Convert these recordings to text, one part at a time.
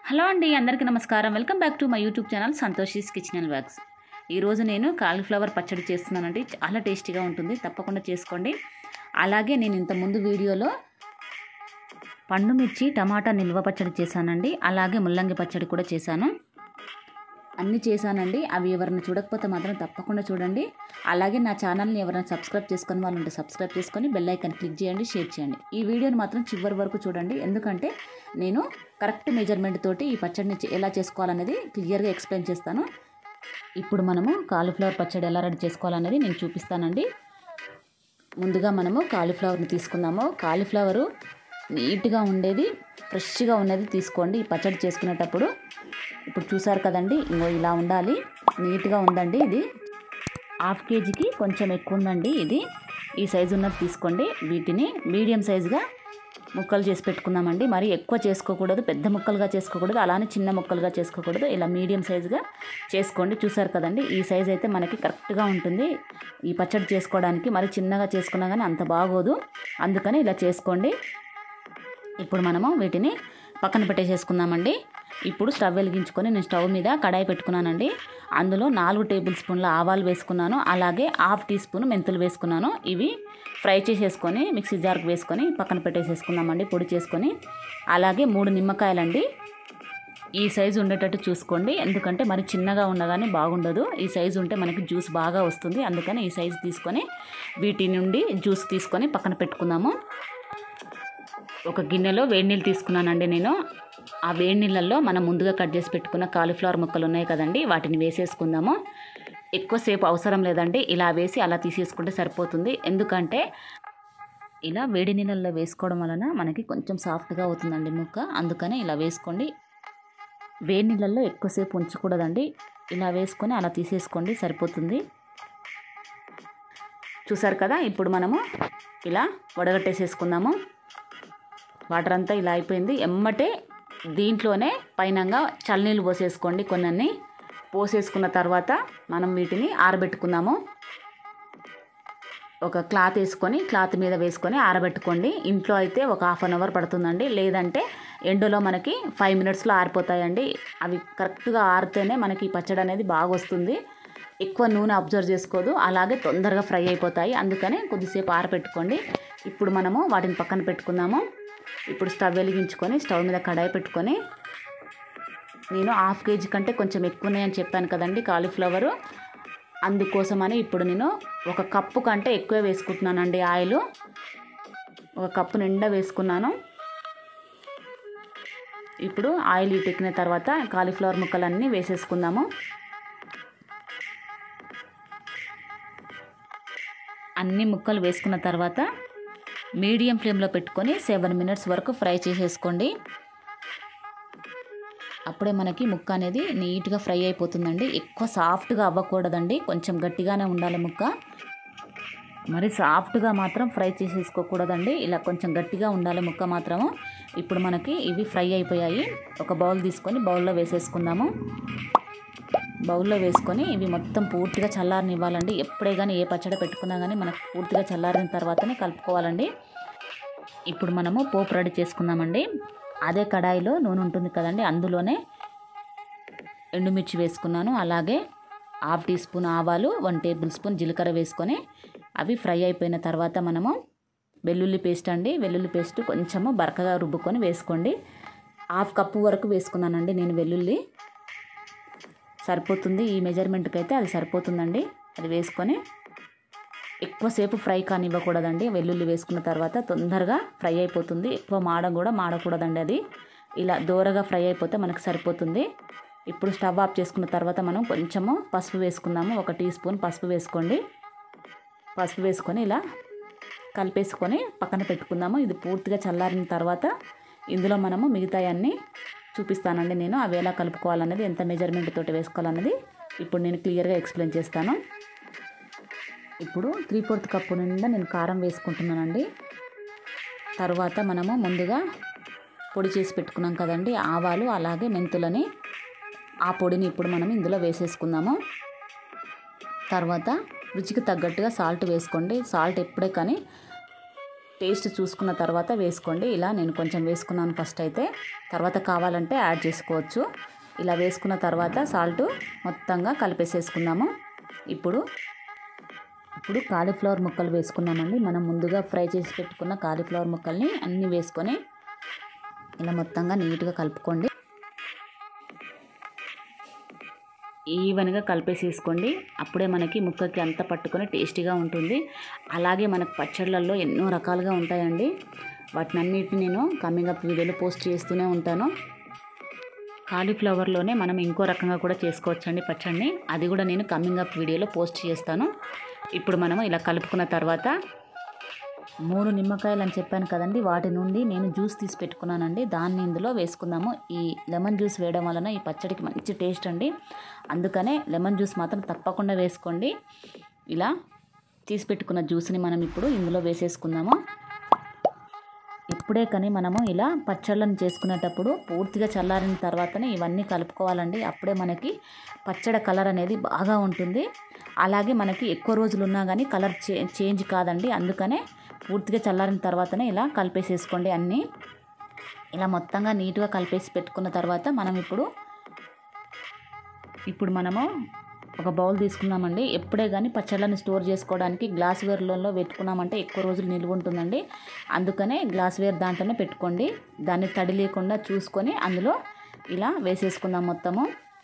hello అండి అందరికీ నమస్కారం welcome back to my YouTube channel Santoshi's kitchen and works ఈరోజు నేను కాలీఫ్లవర్ పచ్చడి చేస్తున్నానండి చాలా టేస్టీగా ఉంటుంది తప్పకుండా చేసుకోండి అలాగే నేను ఇంత ముందు వీడియోలో పండు మిర్చి టమాటా నిల్వ పచ్చడి చేశానండి అలాగే ముల్లంగి పచ్చడి కూడా చేశాను అన్నీ చేశానండి అవి ఎవరైనా చూడకపోతే మాత్రం తప్పకుండా చూడండి అలాగే నా ఛానల్ని ఎవరైనా సబ్స్క్రైబ్ చేసుకొని వాళ్ళు ఉంటే సబ్స్క్రైబ్ చేసుకొని బెల్ ఐకాన్ క్లిక్ చేయండి షేర్ చేయండి ఈ వీడియోని మాత్రం చివరి వరకు చూడండి ఎందుకంటే నేను కరెక్ట్ మెజర్మెంట్ తోటి ఈ పచ్చడిని చే- ఎలా చేసుకోవాలనేది క్లియర్గా ఎక్స్ప్లెయిన్ చేస్తాను ఇప్పుడు మనము కాలీఫ్లవర్ పచ్చడి ఎలా రెడీ చేసుకోవాలనేది నేను చూపిస్తానండి ముందుగా మనము కాలీఫ్లవర్ని తీసుకుందాము కాలీఫ్లవరు నీట్గా ఉండేది ఫ్రెష్గా ఉన్నది తీసుకోండి ఈ పచ్చడి చేసుకునేటప్పుడు ఇప్పుడు చూసారు కదండి ఇంకో ఇలా ఉండాలి నీట్గా ఉందండి ఇది హాఫ్ కేజీకి కొంచెం ఎక్కువ ఉందండి ఇది ఈ సైజు ఉన్నది తీసుకోండి వీటిని మీడియం సైజుగా ముక్కలు చేసి పెట్టుకుందామండి మరి ఎక్కువ చేసుకోకూడదు పెద్ద ముక్కలుగా చేసుకోకూడదు అలానే చిన్న ముక్కలుగా చేసుకోకూడదు ఇలా మీడియం సైజుగా చేసుకోండి చూసారు కదండి ఈ సైజ్ అయితే మనకి కరెక్ట్గా ఉంటుంది ఈ పచ్చడి చేసుకోవడానికి మరి చిన్నగా చేసుకున్నా కానీ అంత బాగోదు అందుకని ఇలా చేసుకోండి ఇప్పుడు మనము వీటిని పక్కన పెట్టేసేసుకుందామండి ఇప్పుడు స్టవ్ వెలిగించుకొని నేను స్టవ్ మీద కడాయి పెట్టుకున్నానండి అందులో నాలుగు టేబుల్ స్పూన్ల ఆవాలు వేసుకున్నాను అలాగే హాఫ్ టీ స్పూన్ మెంతులు వేసుకున్నాను ఇవి ఫ్రై చేసేసుకొని మిక్సీ జార్కి వేసుకొని పక్కన పెట్టేసేసుకుందామండి పొడి చేసుకొని అలాగే మూడు నిమ్మకాయలండి ఈ సైజు ఉండేటట్టు చూసుకోండి ఎందుకంటే మరి చిన్నగా ఉండగానే బాగుండదు ఈ సైజు ఉంటే మనకి జ్యూస్ బాగా వస్తుంది అందుకని ఈ సైజు తీసుకొని వీటి నుండి జ్యూస్ తీసుకొని పక్కన పెట్టుకుందాము ఒక గిన్నెలో వేడి నీళ్ళు తీసుకున్నానండి నేను ఆ వేడి నీళ్ళల్లో మనం ముందుగా కట్ చేసి పెట్టుకున్న కాలీఫ్లవర్ ముక్కలు ఉన్నాయి కదండి వాటిని వేసేసుకుందాము ఎక్కువసేపు అవసరం లేదండి ఇలా వేసి అలా తీసేసుకుంటే సరిపోతుంది ఎందుకంటే ఇలా వేడి నీళ్ళల్లో వేసుకోవడం వలన మనకి కొంచెం సాఫ్ట్గా అవుతుందండి ముక్క అందుకని ఇలా వేసుకోండి వేడి నీళ్ళల్లో ఎక్కువసేపు ఉంచకూడదండి ఇలా వేసుకొని అలా తీసేసుకోండి సరిపోతుంది చూసారు కదా ఇప్పుడు మనము ఇలా వడగట్టేసేసుకుందాము వాటర్ అంతా ఇలా అయిపోయింది ఎమ్మటే దీంట్లోనే పైనంగా చల్లనీళ్ళు పోసేసుకోండి కొన్ని పోసేసుకున్న తర్వాత మనం వీటిని ఆరబెట్టుకుందాము ఒక క్లాత్ వేసుకొని క్లాత్ మీద వేసుకొని ఆరబెట్టుకోండి ఇంట్లో అయితే ఒక హాఫ్ అన్ అవర్ పడుతుందండి లేదంటే ఎండలో మనకి ఫైవ్ మినిట్స్లో ఆరిపోతాయండి అవి కరెక్ట్గా ఆరితేనే మనకి ఈ పచ్చడి అనేది బాగా వస్తుంది ఎక్కువ నూనె అబ్జర్వ్ చేసుకోదు అలాగే తొందరగా ఫ్రై అయిపోతాయి అందుకని కొద్దిసేపు ఆరబెట్టుకోండి ఇప్పుడు మనము వాటిని పక్కన పెట్టుకుందాము ఇప్పుడు స్టవ్ వెలిగించుకొని స్టవ్ మీద కడాయి పెట్టుకొని నేను హాఫ్ కేజీ కంటే కొంచెం ఎక్కువ ఉన్నాయని చెప్పాను కదండి కాలీఫ్లవరు అందుకోసమని ఇప్పుడు నేను ఒక కప్పు కంటే ఎక్కువ వేసుకుంటున్నానండి ఆయిల్ ఒక కప్పు నిండా వేసుకున్నాను ఇప్పుడు ఆయిల్ ఇటెక్కిన తర్వాత కాలీఫ్లవర్ ముక్కలన్నీ వేసేసుకుందాము అన్ని ముక్కలు వేసుకున్న తర్వాత మీడియం ఫ్లేమ్లో పెట్టుకొని సెవెన్ మినిట్స్ వరకు ఫ్రై చేసేసుకోండి అప్పుడే మనకి ముక్క అనేది నీట్గా ఫ్రై అయిపోతుందండి ఎక్కువ సాఫ్ట్గా అవ్వకూడదండి కొంచెం గట్టిగానే ఉండాలి ముక్క మరి సాఫ్ట్గా మాత్రం ఫ్రై చేసేసుకోకూడదండి ఇలా కొంచెం గట్టిగా ఉండాలి ముక్క మాత్రము ఇప్పుడు మనకి ఇవి ఫ్రై అయిపోయాయి ఒక బౌల్ తీసుకొని బౌల్లో వేసేసుకుందాము బౌల్లో వేసుకొని ఇవి మొత్తం పూర్తిగా చల్లారనివ్వాలండి ఎప్పుడే కానీ ఏ పచ్చడి పెట్టుకున్నా కానీ మనకు పూర్తిగా చల్లారిన తర్వాతనే కలుపుకోవాలండి ఇప్పుడు మనము పోపు రెడీ చేసుకుందామండి అదే కడాయిలో నూనె ఉంటుంది కదండి అందులోనే ఎండుమిర్చి వేసుకున్నాను అలాగే హాఫ్ టీ స్పూన్ ఆవాలు వన్ టేబుల్ స్పూన్ జీలకర్ర వేసుకొని అవి ఫ్రై అయిపోయిన తర్వాత మనము వెల్లుల్లి పేస్ట్ అండి వెల్లుల్లి పేస్ట్ కొంచెము బరకగా రుబ్బుకొని వేసుకోండి హాఫ్ కప్పు వరకు వేసుకున్నానండి నేను వెల్లుల్లి సరిపోతుంది ఈ మెజర్మెంట్కి అయితే అది సరిపోతుందండి అది వేసుకొని ఎక్కువసేపు ఫ్రై కానివ్వకూడదండి వెల్లుల్లి వేసుకున్న తర్వాత తొందరగా ఫ్రై అయిపోతుంది ఎక్కువ మాడ కూడా మాడకూడదండి అది ఇలా దూరగా ఫ్రై అయిపోతే మనకు సరిపోతుంది ఇప్పుడు స్టవ్ ఆఫ్ చేసుకున్న తర్వాత మనం కొంచెము పసుపు వేసుకుందాము ఒక టీ స్పూన్ పసుపు వేసుకోండి పసుపు వేసుకొని ఇలా కలిపేసుకొని పక్కన పెట్టుకుందాము ఇది పూర్తిగా చల్లారిన తర్వాత ఇందులో మనము మిగతాయన్నీ చూపిస్తానండి నేను అవి ఎలా కలుపుకోవాలనేది ఎంత మెజర్మెంట్ తోటి వేసుకోవాలన్నది ఇప్పుడు నేను క్లియర్గా ఎక్స్ప్లెయిన్ చేస్తాను ఇప్పుడు త్రీ ఫోర్త్ కప్పు నిండా నేను కారం వేసుకుంటున్నానండి తర్వాత మనము ముందుగా పొడి చేసి పెట్టుకున్నాం కదండి ఆవాలు అలాగే మెంతులని ఆ పొడిని ఇప్పుడు మనం ఇందులో వేసేసుకుందాము తర్వాత రుచికి తగ్గట్టుగా సాల్ట్ వేసుకోండి సాల్ట్ ఎప్పుడే కానీ టేస్ట్ చూసుకున్న తర్వాత వేసుకోండి ఇలా నేను కొంచెం వేసుకున్నాను ఫస్ట్ అయితే తర్వాత కావాలంటే యాడ్ చేసుకోవచ్చు ఇలా వేసుకున్న తర్వాత సాల్ట్ మొత్తంగా కలిపేసేసుకుందాము ఇప్పుడు ఇప్పుడు కాలీఫ్లవర్ ముక్కలు వేసుకున్నామండి మనం ముందుగా ఫ్రై చేసి పెట్టుకున్న కాలీఫ్లవర్ ముక్కల్ని అన్నీ వేసుకొని ఇలా మొత్తంగా నీట్గా కలుపుకోండి ఈవెన్గా కలిపేసేసుకోండి అప్పుడే మనకి ముక్కకి అంత పట్టుకొని టేస్టీగా ఉంటుంది అలాగే మనకు పచ్చళ్ళల్లో ఎన్నో రకాలుగా ఉంటాయండి వాటిని అన్నిటిని నేను కమింగ్ అప్ వీడియోలో పోస్ట్ చేస్తూనే ఉంటాను కాలీఫ్లవర్లోనే మనం ఇంకో రకంగా కూడా చేసుకోవచ్చండి పచ్చడిని అది కూడా నేను కమింగ్ అప్ వీడియోలో పోస్ట్ చేస్తాను ఇప్పుడు మనము ఇలా కలుపుకున్న తర్వాత మూడు నిమ్మకాయలు అని చెప్పాను కదండి వాటి నుండి నేను జ్యూస్ తీసి పెట్టుకున్నానండి దాన్ని ఇందులో వేసుకుందాము ఈ లెమన్ జ్యూస్ వేయడం వలన ఈ పచ్చడికి మంచి టేస్ట్ అండి అందుకనే లెమన్ జ్యూస్ మాత్రం తప్పకుండా వేసుకోండి ఇలా తీసి పెట్టుకున్న జ్యూస్ని మనం ఇప్పుడు ఇందులో వేసేసుకుందాము ఇప్పుడే కానీ మనము ఇలా పచ్చళ్ళను చేసుకునేటప్పుడు పూర్తిగా చల్లారిన తర్వాతనే ఇవన్నీ కలుపుకోవాలండి అప్పుడే మనకి పచ్చడి కలర్ అనేది బాగా ఉంటుంది అలాగే మనకి ఎక్కువ రోజులు ఉన్నా కానీ కలర్ చే చేంజ్ కాదండి అందుకనే పూర్తిగా చల్లారిన తర్వాతనే ఇలా కలిపేసేసుకోండి అన్నీ ఇలా మొత్తంగా నీట్గా కలిపేసి పెట్టుకున్న తర్వాత మనం ఇప్పుడు ఇప్పుడు మనము ఒక బౌల్ తీసుకున్నామండి ఎప్పుడే కానీ పచ్చళ్ళని స్టోర్ చేసుకోవడానికి గ్లాస్ వేర్లలో పెట్టుకున్నామంటే ఎక్కువ రోజులు నిల్వ ఉంటుందండి అందుకనే గ్లాస్ వేర్ దాంట్లోనే పెట్టుకోండి దాన్ని తడి లేకుండా చూసుకొని అందులో ఇలా వేసేసుకుందాం మొత్తము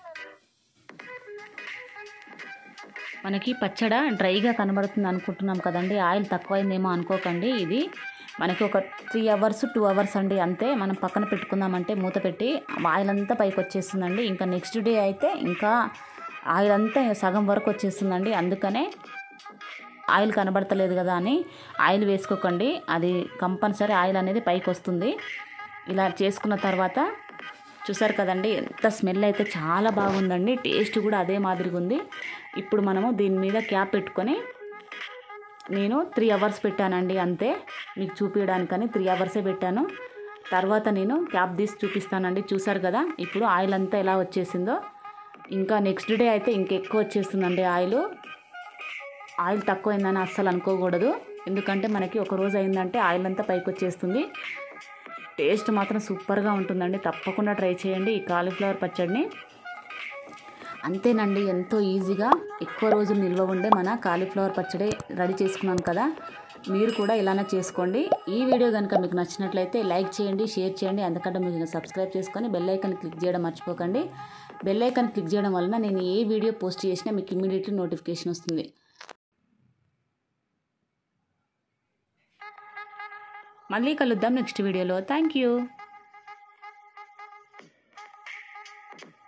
మనకి పచ్చడ డ్రైగా కనబడుతుంది అనుకుంటున్నాం కదండి ఆయిల్ తక్కువైందేమో అనుకోకండి ఇది మనకి ఒక త్రీ అవర్స్ టూ అవర్స్ అండి అంతే మనం పక్కన పెట్టుకుందామంటే మూత పెట్టి ఆయిల్ అంతా పైకి వచ్చేస్తుందండి ఇంకా నెక్స్ట్ డే అయితే ఇంకా ఆయిల్ అంతా సగం వరకు వచ్చేస్తుందండి అందుకనే ఆయిల్ కనబడతలేదు కదా అని ఆయిల్ వేసుకోకండి అది కంపల్సరీ ఆయిల్ అనేది పైకి వస్తుంది ఇలా చేసుకున్న తర్వాత చూసారు కదండి ఎంత స్మెల్ అయితే చాలా బాగుందండి టేస్ట్ కూడా అదే మాదిరిగా ఉంది ఇప్పుడు మనము దీని మీద క్యాప్ పెట్టుకొని నేను త్రీ అవర్స్ పెట్టానండి అంతే మీకు చూపించడానికని త్రీ అవర్సే పెట్టాను తర్వాత నేను క్యాప్ తీసి చూపిస్తానండి చూసారు కదా ఇప్పుడు ఆయిల్ అంతా ఎలా వచ్చేసిందో ఇంకా నెక్స్ట్ డే అయితే ఇంకెక్కువ వచ్చేస్తుందండి ఆయిల్ ఆయిల్ తక్కువైందని అస్సలు అనుకోకూడదు ఎందుకంటే మనకి ఒక రోజు అయిందంటే ఆయిల్ అంతా పైకి వచ్చేస్తుంది టేస్ట్ మాత్రం సూపర్గా ఉంటుందండి తప్పకుండా ట్రై చేయండి ఈ కాలీఫ్లవర్ పచ్చడిని అంతేనండి ఎంతో ఈజీగా ఎక్కువ రోజులు నిల్వ ఉండే మన కాలీఫ్లవర్ పచ్చడి రెడీ చేసుకున్నాను కదా మీరు కూడా ఇలానే చేసుకోండి ఈ వీడియో కనుక మీకు నచ్చినట్లయితే లైక్ చేయండి షేర్ చేయండి అందుకంటే మీకు సబ్స్క్రైబ్ చేసుకొని బెల్ ఐకాన్ క్లిక్ చేయడం మర్చిపోకండి బెల్ ఐకాన్ క్లిక్ చేయడం వలన నేను ఏ వీడియో పోస్ట్ చేసినా మీకు ఇమీడియట్లీ నోటిఫికేషన్ వస్తుంది మళ్ళీ కలుద్దాం నెక్స్ట్ వీడియోలో థ్యాంక్ యూ